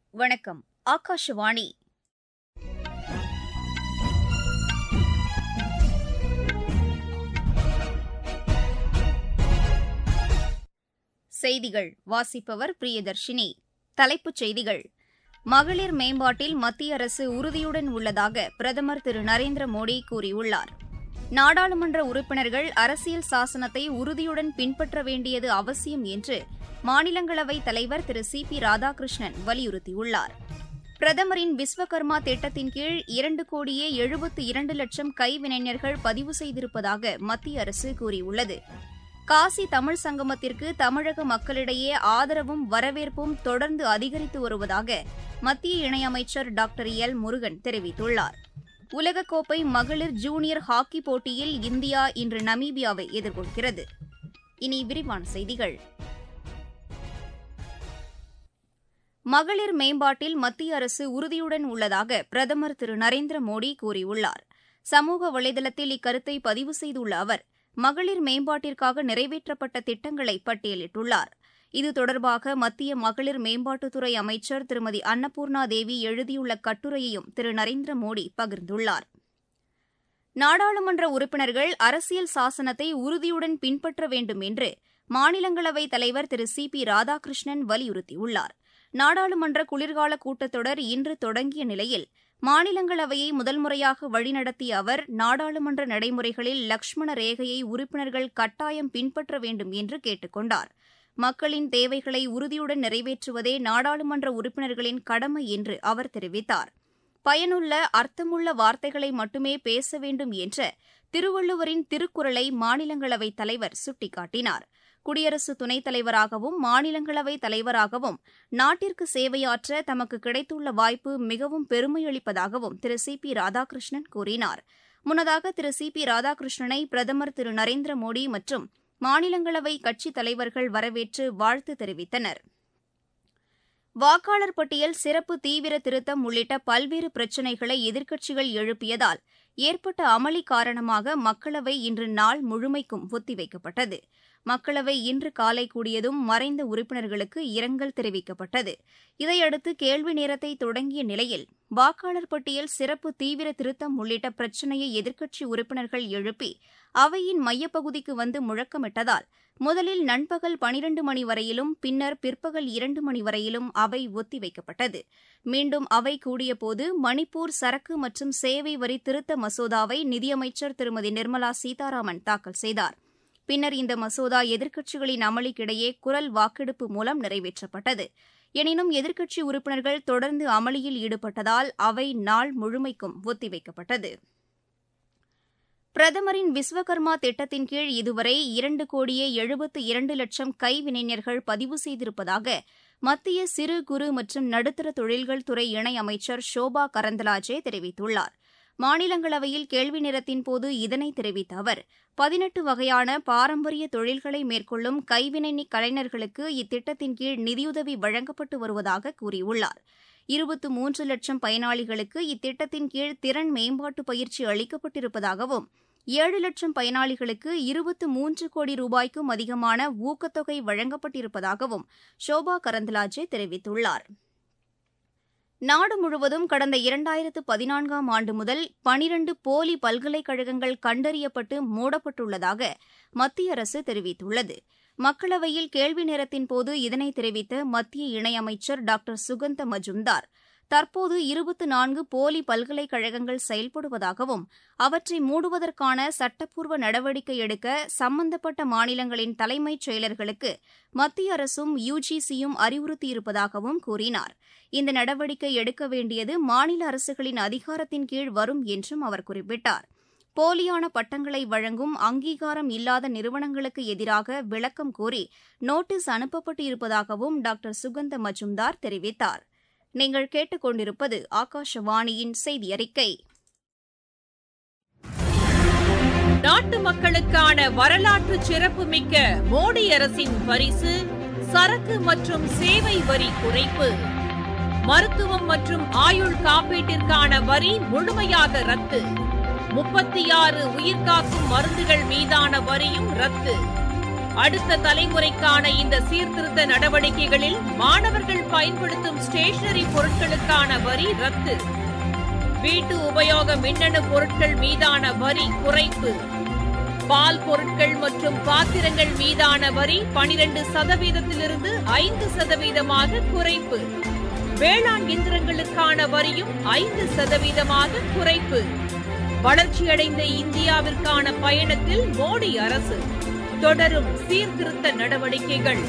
வணக்கம் ஆகாஷவாணி செய்திகள் வாசிப்பவர் பிரியதர்ஷினி தலைப்புச் செய்திகள் மகளிர் மேம்பாட்டில் மத்திய அரசு உறுதியுடன் உள்ளதாக பிரதமர் திரு நரேந்திர மோடி கூறியுள்ளார் நாடாளுமன்ற உறுப்பினர்கள் அரசியல் சாசனத்தை உறுதியுடன் பின்பற்ற வேண்டியது அவசியம் என்று மாநிலங்களவைத் தலைவர் திரு சி பி ராதாகிருஷ்ணன் வலியுறுத்தியுள்ளார் பிரதமரின் விஸ்வகர்மா திட்டத்தின் கீழ் இரண்டு கோடியே எழுபத்து இரண்டு லட்சம் கைவினைஞர்கள் பதிவு செய்திருப்பதாக மத்திய அரசு கூறியுள்ளது காசி தமிழ் சங்கமத்திற்கு தமிழக மக்களிடையே ஆதரவும் வரவேற்பும் தொடர்ந்து அதிகரித்து வருவதாக மத்திய இணையமைச்சர் டாக்டர் எல் முருகன் தெரிவித்துள்ளார் உலகக்கோப்பை மகளிர் ஜூனியர் ஹாக்கி போட்டியில் இந்தியா இன்று நமீபியாவை எதிர்கொள்கிறது இனி விரிவான செய்திகள் மகளிர் மேம்பாட்டில் மத்திய அரசு உறுதியுடன் உள்ளதாக பிரதமர் திரு நரேந்திர மோடி கூறியுள்ளார் சமூக வலைதளத்தில் இக்கருத்தை பதிவு செய்துள்ள அவர் மகளிர் மேம்பாட்டிற்காக நிறைவேற்றப்பட்ட திட்டங்களை பட்டியலிட்டுள்ளார் இது தொடர்பாக மத்திய மகளிர் மேம்பாட்டுத்துறை அமைச்சர் திருமதி அன்னபூர்ணா தேவி எழுதியுள்ள கட்டுரையையும் திரு நரேந்திர மோடி பகிர்ந்துள்ளார் நாடாளுமன்ற உறுப்பினர்கள் அரசியல் சாசனத்தை உறுதியுடன் பின்பற்ற வேண்டும் என்று மாநிலங்களவைத் தலைவர் திரு சி பி ராதாகிருஷ்ணன் வலியுறுத்தியுள்ளார் நாடாளுமன்ற குளிர்கால கூட்டத்தொடர் இன்று தொடங்கிய நிலையில் மாநிலங்களவையை முதல் முறையாக வழிநடத்திய அவர் நாடாளுமன்ற நடைமுறைகளில் லக்ஷ்மண ரேகையை உறுப்பினர்கள் கட்டாயம் பின்பற்ற வேண்டும் என்று கேட்டுக் கொண்டார் மக்களின் தேவைகளை உறுதியுடன் நிறைவேற்றுவதே நாடாளுமன்ற உறுப்பினர்களின் கடமை என்று அவர் தெரிவித்தார் பயனுள்ள அர்த்தமுள்ள வார்த்தைகளை மட்டுமே பேச வேண்டும் என்ற திருவள்ளுவரின் திருக்குறளை மாநிலங்களவைத் தலைவர் சுட்டிக்காட்டினார் குடியரசு துணைத் தலைவராகவும் மாநிலங்களவை தலைவராகவும் நாட்டிற்கு சேவையாற்ற தமக்கு கிடைத்துள்ள வாய்ப்பு மிகவும் பெருமையளிப்பதாகவும் திரு சி பி ராதாகிருஷ்ணன் கூறினார் முன்னதாக திரு சி பி ராதாகிருஷ்ணனை பிரதமர் திரு நரேந்திர மோடி மற்றும் மாநிலங்களவை கட்சித் தலைவர்கள் வரவேற்று வாழ்த்து தெரிவித்தனர் வாக்காளர் பட்டியல் சிறப்பு தீவிர திருத்தம் உள்ளிட்ட பல்வேறு பிரச்சினைகளை எதிர்க்கட்சிகள் எழுப்பியதால் ஏற்பட்ட அமளி காரணமாக மக்களவை இன்று நாள் முழுமைக்கும் ஒத்திவைக்கப்பட்டது மக்களவை இன்று காலை கூடியதும் மறைந்த உறுப்பினர்களுக்கு இரங்கல் தெரிவிக்கப்பட்டது இதையடுத்து கேள்வி நேரத்தை தொடங்கிய நிலையில் வாக்காளர் பட்டியல் சிறப்பு தீவிர திருத்தம் உள்ளிட்ட பிரச்சினையை எதிர்க்கட்சி உறுப்பினர்கள் எழுப்பி அவையின் மையப்பகுதிக்கு வந்து முழக்கமிட்டதால் முதலில் நண்பகல் பனிரண்டு மணி வரையிலும் பின்னர் பிற்பகல் இரண்டு மணி வரையிலும் அவை ஒத்திவைக்கப்பட்டது மீண்டும் அவை கூடியபோது மணிப்பூர் சரக்கு மற்றும் சேவை வரி திருத்த மசோதாவை நிதியமைச்சர் திருமதி நிர்மலா சீதாராமன் தாக்கல் செய்தார் பின்னர் இந்த மசோதா எதிர்க்கட்சிகளின் அமளிக்கிடையே குரல் வாக்கெடுப்பு மூலம் நிறைவேற்றப்பட்டது எனினும் எதிர்க்கட்சி உறுப்பினர்கள் தொடர்ந்து அமளியில் ஈடுபட்டதால் அவை நாள் முழுமைக்கும் ஒத்திவைக்கப்பட்டது பிரதமரின் விஸ்வகர்மா திட்டத்தின் கீழ் இதுவரை இரண்டு கோடியே எழுபத்து இரண்டு லட்சம் கைவினைஞர்கள் பதிவு செய்திருப்பதாக மத்திய சிறு குறு மற்றும் நடுத்தர தொழில்கள் துறை இணையமைச்சர் ஷோபா கரந்தலாஜே தெரிவித்துள்ளார் மாநிலங்களவையில் கேள்வி நேரத்தின் போது இதனை தெரிவித்த அவர் பதினெட்டு வகையான பாரம்பரிய தொழில்களை மேற்கொள்ளும் கைவினை கலைஞர்களுக்கு இத்திட்டத்தின் கீழ் நிதியுதவி வழங்கப்பட்டு வருவதாக கூறியுள்ளார் இருபத்து மூன்று லட்சம் பயனாளிகளுக்கு இத்திட்டத்தின் கீழ் திறன் மேம்பாட்டு பயிற்சி அளிக்கப்பட்டிருப்பதாகவும் ஏழு லட்சம் பயனாளிகளுக்கு இருபத்து மூன்று கோடி ரூபாய்க்கும் அதிகமான ஊக்கத்தொகை வழங்கப்பட்டிருப்பதாகவும் ஷோபா கரந்தலாஜே தெரிவித்துள்ளார் நாடு முழுவதும் கடந்த இரண்டாயிரத்து பதினான்காம் ஆண்டு முதல் பனிரண்டு போலி பல்கலைக்கழகங்கள் கண்டறியப்பட்டு மூடப்பட்டுள்ளதாக மத்திய அரசு தெரிவித்துள்ளது மக்களவையில் கேள்வி நேரத்தின் போது இதனை தெரிவித்த மத்திய இணையமைச்சர் டாக்டர் சுகந்த மஜும்தார் தற்போது இருபத்து நான்கு போலி பல்கலைக்கழகங்கள் செயல்படுவதாகவும் அவற்றை மூடுவதற்கான சட்டப்பூர்வ நடவடிக்கை எடுக்க சம்பந்தப்பட்ட மாநிலங்களின் தலைமைச் செயலர்களுக்கு மத்திய அரசும் யுஜிசியும் அறிவுறுத்தியிருப்பதாகவும் கூறினார் இந்த நடவடிக்கை எடுக்க வேண்டியது மாநில அரசுகளின் அதிகாரத்தின் கீழ் வரும் என்றும் அவர் குறிப்பிட்டார் போலியான பட்டங்களை வழங்கும் அங்கீகாரம் இல்லாத நிறுவனங்களுக்கு எதிராக விளக்கம் கோரி நோட்டீஸ் அனுப்பப்பட்டு இருப்பதாகவும் டாக்டர் சுகந்த மஜும்தார் தெரிவித்தார் நீங்கள் கேட்டுக்கொண்டிருப்பது ஆகாஷவாணியின் செய்தி அறிக்கை நாட்டு மக்களுக்கான வரலாற்று சிறப்புமிக்க மோடி அரசின் பரிசு சரக்கு மற்றும் சேவை வரி குறைப்பு மருத்துவம் மற்றும் ஆயுள் காப்பீட்டிற்கான வரி முழுமையாக ரத்து முப்பத்தி ஆறு உயிர்காக்கும் மருந்துகள் மீதான வரியும் ரத்து அடுத்த தலைமுறைக்கான இந்த சீர்திருத்த நடவடிக்கைகளில் மாணவர்கள் பயன்படுத்தும் ஸ்டேஷனரி பொருட்களுக்கான வரி ரத்து வீட்டு உபயோக மின்னணு பொருட்கள் மீதான வரி குறைப்பு பால் பொருட்கள் மற்றும் பாத்திரங்கள் மீதான வரி பனிரெண்டு சதவீதத்திலிருந்து ஐந்து சதவீதமாக குறைப்பு வேளாண் இயந்திரங்களுக்கான வரியும் ஐந்து சதவீதமாக குறைப்பு வளர்ச்சியடைந்த இந்தியாவிற்கான பயணத்தில் மோடி அரசு தொடரும் சீர்திருத்த நடவடிக்கைகள்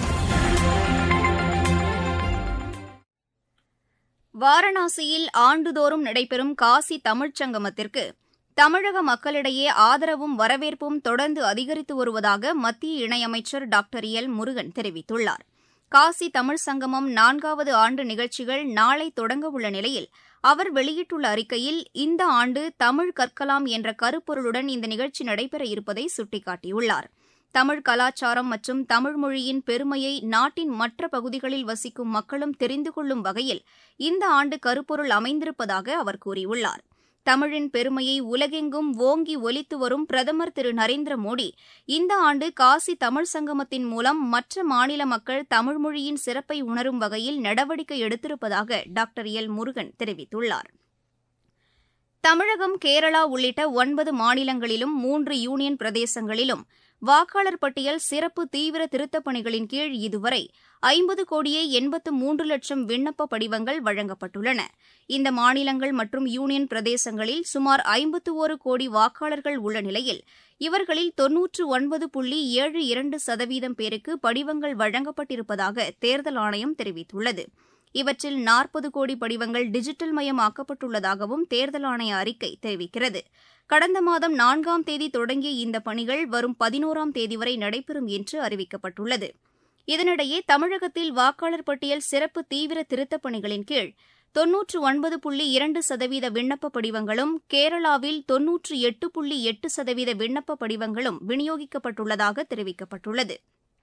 வாரணாசியில் ஆண்டுதோறும் நடைபெறும் காசி தமிழ்ச் சங்கமத்திற்கு தமிழக மக்களிடையே ஆதரவும் வரவேற்பும் தொடர்ந்து அதிகரித்து வருவதாக மத்திய இணையமைச்சர் டாக்டர் எல் முருகன் தெரிவித்துள்ளார் காசி தமிழ் சங்கமம் நான்காவது ஆண்டு நிகழ்ச்சிகள் நாளை தொடங்கவுள்ள நிலையில் அவர் வெளியிட்டுள்ள அறிக்கையில் இந்த ஆண்டு தமிழ் கற்கலாம் என்ற கருப்பொருளுடன் இந்த நிகழ்ச்சி நடைபெற இருப்பதை சுட்டிக்காட்டியுள்ளார் தமிழ் கலாச்சாரம் மற்றும் தமிழ் மொழியின் பெருமையை நாட்டின் மற்ற பகுதிகளில் வசிக்கும் மக்களும் தெரிந்து கொள்ளும் வகையில் இந்த ஆண்டு கருப்பொருள் அமைந்திருப்பதாக அவர் கூறியுள்ளார் தமிழின் பெருமையை உலகெங்கும் ஓங்கி ஒலித்து வரும் பிரதமர் திரு நரேந்திர மோடி இந்த ஆண்டு காசி தமிழ் சங்கமத்தின் மூலம் மற்ற மாநில மக்கள் தமிழ் மொழியின் சிறப்பை உணரும் வகையில் நடவடிக்கை எடுத்திருப்பதாக டாக்டர் எல் முருகன் தெரிவித்துள்ளார் தமிழகம் கேரளா உள்ளிட்ட ஒன்பது மாநிலங்களிலும் மூன்று யூனியன் பிரதேசங்களிலும் வாக்காளர் பட்டியல் சிறப்பு தீவிர திருத்தப் பணிகளின் கீழ் இதுவரை ஐம்பது கோடியே எண்பத்து மூன்று லட்சம் விண்ணப்ப படிவங்கள் வழங்கப்பட்டுள்ளன இந்த மாநிலங்கள் மற்றும் யூனியன் பிரதேசங்களில் சுமார் ஐம்பத்து ஒரு கோடி வாக்காளர்கள் உள்ள நிலையில் இவர்களில் தொன்னூற்று ஒன்பது புள்ளி ஏழு இரண்டு சதவீதம் பேருக்கு படிவங்கள் வழங்கப்பட்டிருப்பதாக தேர்தல் ஆணையம் தெரிவித்துள்ளது இவற்றில் நாற்பது கோடி படிவங்கள் டிஜிட்டல் மயமாக்கப்பட்டுள்ளதாகவும் தேர்தல் ஆணைய அறிக்கை தெரிவிக்கிறது கடந்த மாதம் நான்காம் தேதி தொடங்கிய இந்த பணிகள் வரும் பதினோராம் தேதி வரை நடைபெறும் என்று அறிவிக்கப்பட்டுள்ளது இதனிடையே தமிழகத்தில் வாக்காளர் பட்டியல் சிறப்பு தீவிர திருத்தப் பணிகளின் கீழ் தொன்னூற்று ஒன்பது புள்ளி இரண்டு சதவீத விண்ணப்ப படிவங்களும் கேரளாவில் தொன்னூற்று எட்டு புள்ளி எட்டு சதவீத விண்ணப்ப படிவங்களும் விநியோகிக்கப்பட்டுள்ளதாக தெரிவிக்கப்பட்டுள்ளது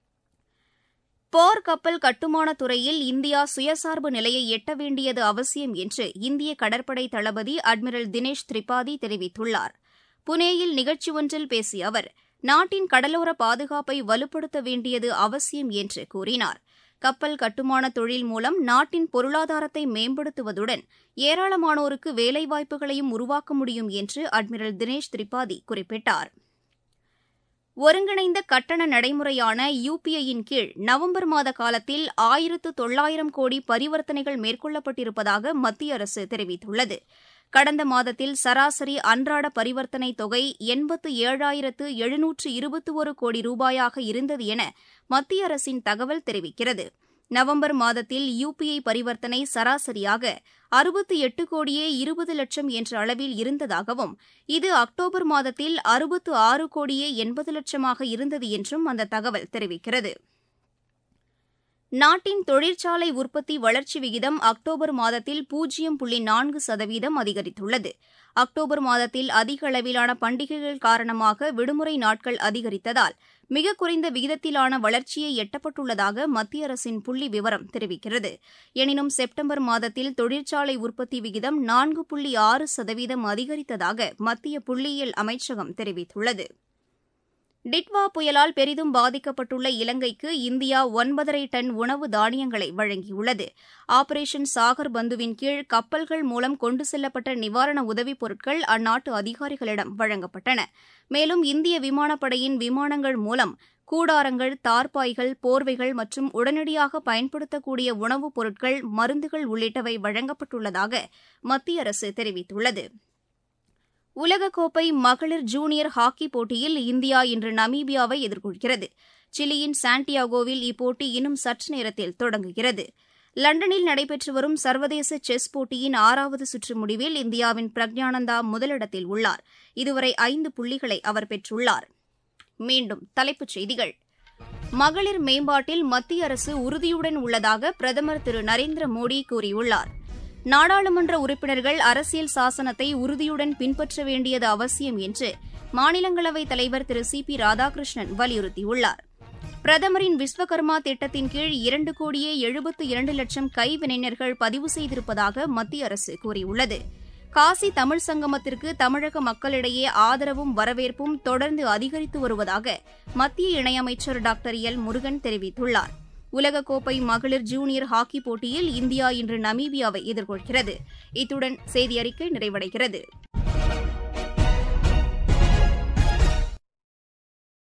போர் கப்பல் கட்டுமானத் துறையில் இந்தியா சுயசார்பு நிலையை எட்ட வேண்டியது அவசியம் என்று இந்திய கடற்படை தளபதி அட்மிரல் தினேஷ் திரிபாதி தெரிவித்துள்ளார் புனேயில் நிகழ்ச்சி ஒன்றில் பேசிய அவர் நாட்டின் கடலோர பாதுகாப்பை வலுப்படுத்த வேண்டியது அவசியம் என்று கூறினார் கப்பல் கட்டுமான தொழில் மூலம் நாட்டின் பொருளாதாரத்தை மேம்படுத்துவதுடன் ஏராளமானோருக்கு வேலைவாய்ப்புகளையும் உருவாக்க முடியும் என்று அட்மிரல் தினேஷ் திரிபாதி குறிப்பிட்டார் ஒருங்கிணைந்த கட்டண நடைமுறையான யுபிஐயின் கீழ் நவம்பர் மாத காலத்தில் ஆயிரத்து தொள்ளாயிரம் கோடி பரிவர்த்தனைகள் மேற்கொள்ளப்பட்டிருப்பதாக மத்திய அரசு தெரிவித்துள்ளது கடந்த மாதத்தில் சராசரி அன்றாட பரிவர்த்தனை தொகை எண்பத்து ஏழாயிரத்து எழுநூற்று இருபத்தி ஒரு கோடி ரூபாயாக இருந்தது என மத்திய அரசின் தகவல் தெரிவிக்கிறது நவம்பர் மாதத்தில் யுபிஐ பரிவர்த்தனை சராசரியாக அறுபத்தி எட்டு கோடியே இருபது லட்சம் என்ற அளவில் இருந்ததாகவும் இது அக்டோபர் மாதத்தில் அறுபத்து ஆறு கோடியே எண்பது லட்சமாக இருந்தது என்றும் அந்த தகவல் தெரிவிக்கிறது நாட்டின் தொழிற்சாலை உற்பத்தி வளர்ச்சி விகிதம் அக்டோபர் மாதத்தில் பூஜ்ஜியம் புள்ளி நான்கு சதவீதம் அதிகரித்துள்ளது அக்டோபர் மாதத்தில் அதிக அளவிலான பண்டிகைகள் காரணமாக விடுமுறை நாட்கள் அதிகரித்ததால் மிக குறைந்த விகிதத்திலான வளர்ச்சியை எட்டப்பட்டுள்ளதாக மத்திய அரசின் புள்ளி விவரம் தெரிவிக்கிறது எனினும் செப்டம்பர் மாதத்தில் தொழிற்சாலை உற்பத்தி விகிதம் நான்கு புள்ளி ஆறு சதவீதம் அதிகரித்ததாக மத்திய புள்ளியியல் அமைச்சகம் தெரிவித்துள்ளது டிட்வா புயலால் பெரிதும் பாதிக்கப்பட்டுள்ள இலங்கைக்கு இந்தியா ஒன்பதரை டன் உணவு தானியங்களை வழங்கியுள்ளது ஆபரேஷன் சாகர் பந்துவின் கீழ் கப்பல்கள் மூலம் கொண்டு செல்லப்பட்ட நிவாரண உதவிப் பொருட்கள் அந்நாட்டு அதிகாரிகளிடம் வழங்கப்பட்டன மேலும் இந்திய விமானப்படையின் விமானங்கள் மூலம் கூடாரங்கள் தார்பாய்கள் போர்வைகள் மற்றும் உடனடியாக பயன்படுத்தக்கூடிய உணவுப் பொருட்கள் மருந்துகள் உள்ளிட்டவை வழங்கப்பட்டுள்ளதாக மத்திய அரசு தெரிவித்துள்ளது உலகக்கோப்பை மகளிர் ஜூனியர் ஹாக்கி போட்டியில் இந்தியா இன்று நமீபியாவை எதிர்கொள்கிறது சிலியின் சாண்டியாகோவில் இப்போட்டி இன்னும் சற்று நேரத்தில் தொடங்குகிறது லண்டனில் நடைபெற்று வரும் சர்வதேச செஸ் போட்டியின் ஆறாவது சுற்று முடிவில் இந்தியாவின் பிரக்ஞானந்தா முதலிடத்தில் உள்ளார் இதுவரை ஐந்து புள்ளிகளை அவர் பெற்றுள்ளார் மீண்டும் தலைப்புச் செய்திகள் மகளிர் மேம்பாட்டில் மத்திய அரசு உறுதியுடன் உள்ளதாக பிரதமர் திரு நரேந்திர மோடி கூறியுள்ளார் நாடாளுமன்ற உறுப்பினர்கள் அரசியல் சாசனத்தை உறுதியுடன் பின்பற்ற வேண்டியது அவசியம் என்று மாநிலங்களவைத் தலைவர் திரு சி பி ராதாகிருஷ்ணன் வலியுறுத்தியுள்ளார் பிரதமரின் விஸ்வகர்மா திட்டத்தின் கீழ் இரண்டு கோடியே எழுபத்து இரண்டு லட்சம் கைவினைஞர்கள் பதிவு செய்திருப்பதாக மத்திய அரசு கூறியுள்ளது காசி தமிழ் சங்கமத்திற்கு தமிழக மக்களிடையே ஆதரவும் வரவேற்பும் தொடர்ந்து அதிகரித்து வருவதாக மத்திய இணையமைச்சர் டாக்டர் எல் முருகன் தெரிவித்துள்ளார் உலகக்கோப்பை மகளிர் ஜூனியர் ஹாக்கி போட்டியில் இந்தியா இன்று நமீபியாவை எதிர்கொள்கிறது இத்துடன் செய்தியறிக்கை நிறைவடைகிறது